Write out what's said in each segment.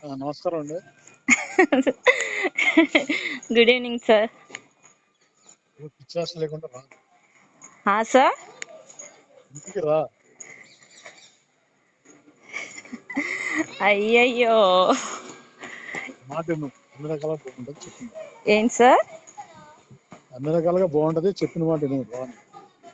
ఆ, నమస్కారం అండి గుడ్ ఈవినింగ్ సార్ పిచ్చాస లేకుండా రా హా సార్ ఇంటికి రా అయ్యయ్యో మాట విను. అన్ని రకాలుగా బాగుంటుంది చెప్పింది ఏంటి సార్ అన్ని రకాలుగా బాగుంటది చెప్పిన మాట విను రా అని.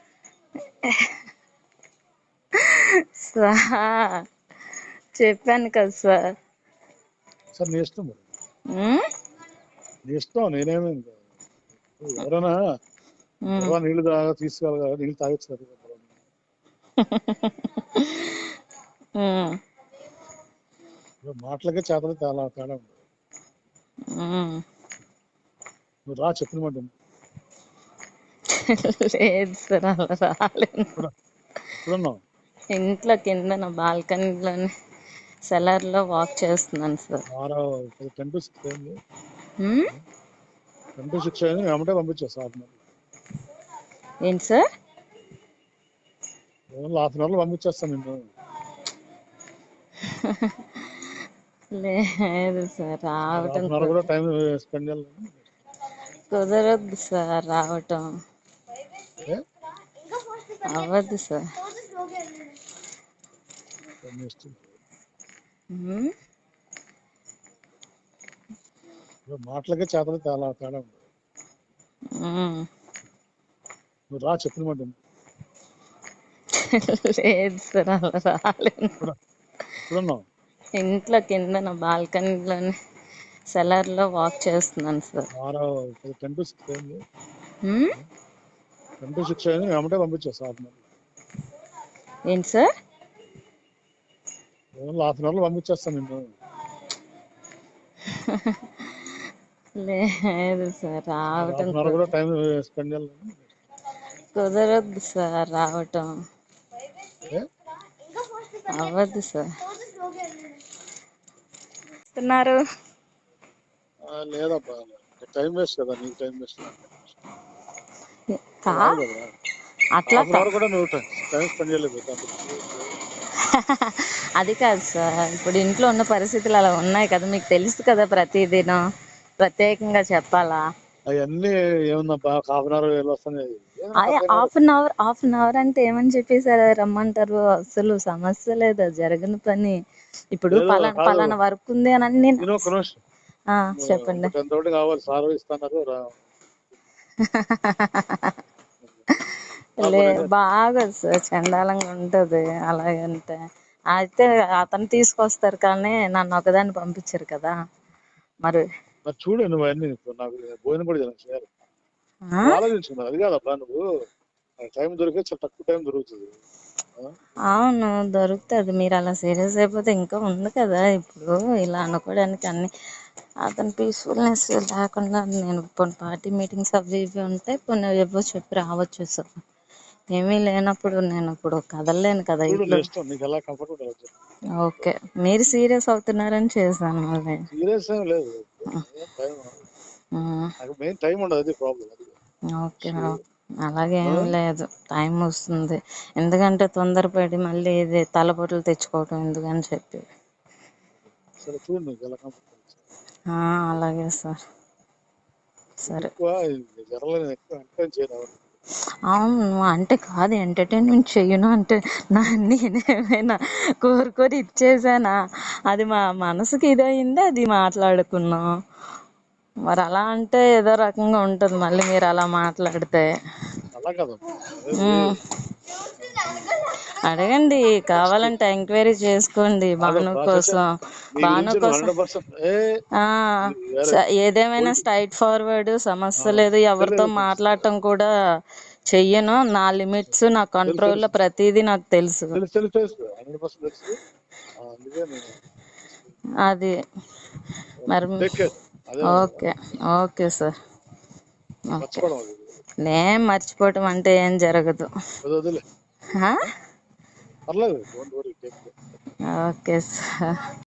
సార్ చెప్పాను కదా సార్ సార్ నీ ఇష్టం మరి ఉమ్? నీ ఇష్టం నేనేమి ఇంకా. ఎవరైనా ఉమ్. ఎవరైనా నీళ్లు తాగా తీసుకెళ్ళగా నీళ్ళు తాగొచ్చు కదా ఉమ్. ఇప్పుడు మాటలకే చేతలు చాలా తేడా ఉంది ఉమ్. నువ్వు రా చెప్పిన మాట విను. లేదు సార్ అలా రాలేను ఇప్పుడున్నావు ఇంట్లో కింద నా బాల్కనీలోనే సెలర్లో వాక్ చేస్తున్నాను సార్ వారం టెన్ టు సిక్స్ అయింది ఉమ్? టెన్ టు సిక్స్ అయింది వెంబటే పంపించా సార్ ఏంటి సార్ హాఫ్ అన్ అవర్లో పంపించేస్తాను నేను లేదు సార్ హాఫ్ రావటం అన్ అవర్ కూడా టైం స్పెండ్ చేయాలి కుదరద్దు సార్ రావటం ఏ? అవ్వద్దు సార్ నీ ఇష్టం. ఉమ్? ఇప్పుడు మాటలకే చేతలు చాలా తేడా ఉంది ఉమ్. నువ్వు రా చెప్పిన మాట విను. లేదు సార్ అలా రాలేను ఇప్పుడున్నావు ఇంట్లో కింద నా బాల్కనీలోనే సెలర్లో వాక్ చేస్తున్నాను సార్ వారం టెన్ టు సిక్స్ అయింది ఉమ్? టెన్ టు సిక్స్ అయింది వెంబటే పంపించా సార్ ఏంటి సార్ హాఫ్ అన్ అవర్లో పంపించేస్తాను నేను లేదు సార్ హాఫ్ రావటం అన్ అవర్ కూడా టైం స్పెండ్ చేయాలి కుదరద్దు సార్ రావటం ఏ? అవ్వద్దు సార్ ఇస్తున్నారు ఆ, లేదబ్బా టైం వేస్ట్ కదా నీకు టైం వేస్ట్ కా కాదు కదా అట్లా హాఫ్ అన్ అవర్ కూడా నువ్వు టైం స్పెండ్ చేయలేదు దాంట్లో. అది కాదు సార్ ఇప్పుడు ఇంట్లో ఉన్న పరిస్థితులు అలా ఉన్నాయి కదా మీకు తెలుసు కదా ప్రతిదినం ప్రత్యేకంగా చెప్పాలా అవన్నీ ఏముందబ్బా హాఫ్ అన్ అవర్ వెళ్ళి వస్తాయి half an hour half an hour అంటే ఏమని చెప్పేసారు రమ్మంటారు అసలు సమస్య లేదు అది జరగని పని ఇప్పుడు లేదు, పలానా కాదు. పలానా వర్క్ ఉంది అని అని నేను నేను ఒక నిమిషం ఆ, చెప్పండి టెన్ తోటి కావాలి సార్ ఇస్తున్నారు రా లే బాగా సార్ చండాలంగా ఉంటది అలాగంటే అయితే అతను తీసుకొస్తారు కానీ నన్ను ఒకదాన్ని పంపించారు కదా మరి మరి చూడు నువ్వు అన్ని ఇప్పుడు నాకు భోజనం కూడా చేయాలి చేయాలి ఆ? ఆలోచించుకున్నావు అది కాదబ్బా నువ్వు టైం దొరికే చాలా తక్కువ టైం దొరుకుతుంది ఆ? అవును దొరుకుతుంది మీరు అలా సీరియస్ అయిపోతే ఇంకా ఉంది కదా ఇప్పుడు ఇలా అనుకోవడానికి అన్ని అతను పీస్ఫుల్నెస్ లేకుండా నేను కొన్ని పార్టీ మీటింగ్స్ అవి ఇవి ఉంటే కొన్ని ఏవో చెప్పి రావచ్చు సార్ ఏమీ లేనప్పుడు నేను ఇప్పుడు కదలలేను కదా చూడు ఇంట్లో నీ ఇష్టం నీకు ఎలా కంఫర్టబుల్ అవుతుంది ఓకే మీరు సీరియస్ అవుతున్నారని చేశాను మళ్ళీ సీరియస్ ఏం లేదు టైం ఉమ్, నాకు మెయిన్ టైం ఉండదు అది ప్రాబ్లం అది ఓకే అలాగే ఏం లేదు టైం వస్తుంది ఎందుకంటే తొందరపడి మళ్ళీ ఇది తలపోట్లు తెచ్చుకోవటం ఎందుకని చెప్పి సరే చూడు నీకు ఎలా కంఫర్టబుల్ ఆ, అలాగే సార్ సరే ఎక్కువ జరగలేదు ఎక్కువ ఎంకరేజ్ చేయను అవును అంటే కాదు ఎంటర్టైన్మెంట్ చెయ్యను అంటే నా నేనేమైనా కోరుకొని ఇచ్చేసానా అది మా మనసుకి ఇదయింది అది మాట్లాడుకున్నాం మరి అలా అంటే ఏదో రకంగా ఉంటుంది మళ్ళీ మీరు అలా మాట్లాడితే అలా కదా ఉమ్. అడగండి కావాలంటే ఎంక్వైరీ చేసుకోండి భాను కోసం భాను కోసం హండ్రెడ్ పర్సెంట్ ఏ ఆ స- ఏదేమైనా స్ట్రైట్ ఫార్వర్డ్ సమస్య లేదు ఎవరితో మాట్లాడటం కూడా చెయ్యను నా లిమిట్స్ నా కంట్రోల్ లో ప్రతిదీ నాకు తెలుసు తెలుసు తెలుసు తెలుసు హండ్రెడ్ పర్సెంట్ తెలుసు ఆ, అందుకే నేను అది మరి టేక్ కేర్ అదే ఓకే ఓకే సార్ ఓకే మర్చిపోవడం అది నేను మర్చిపోవటం అంటే ఏం జరగదు వదిలే, వదిలే హా? పర్లేదు don't worry take care okay sir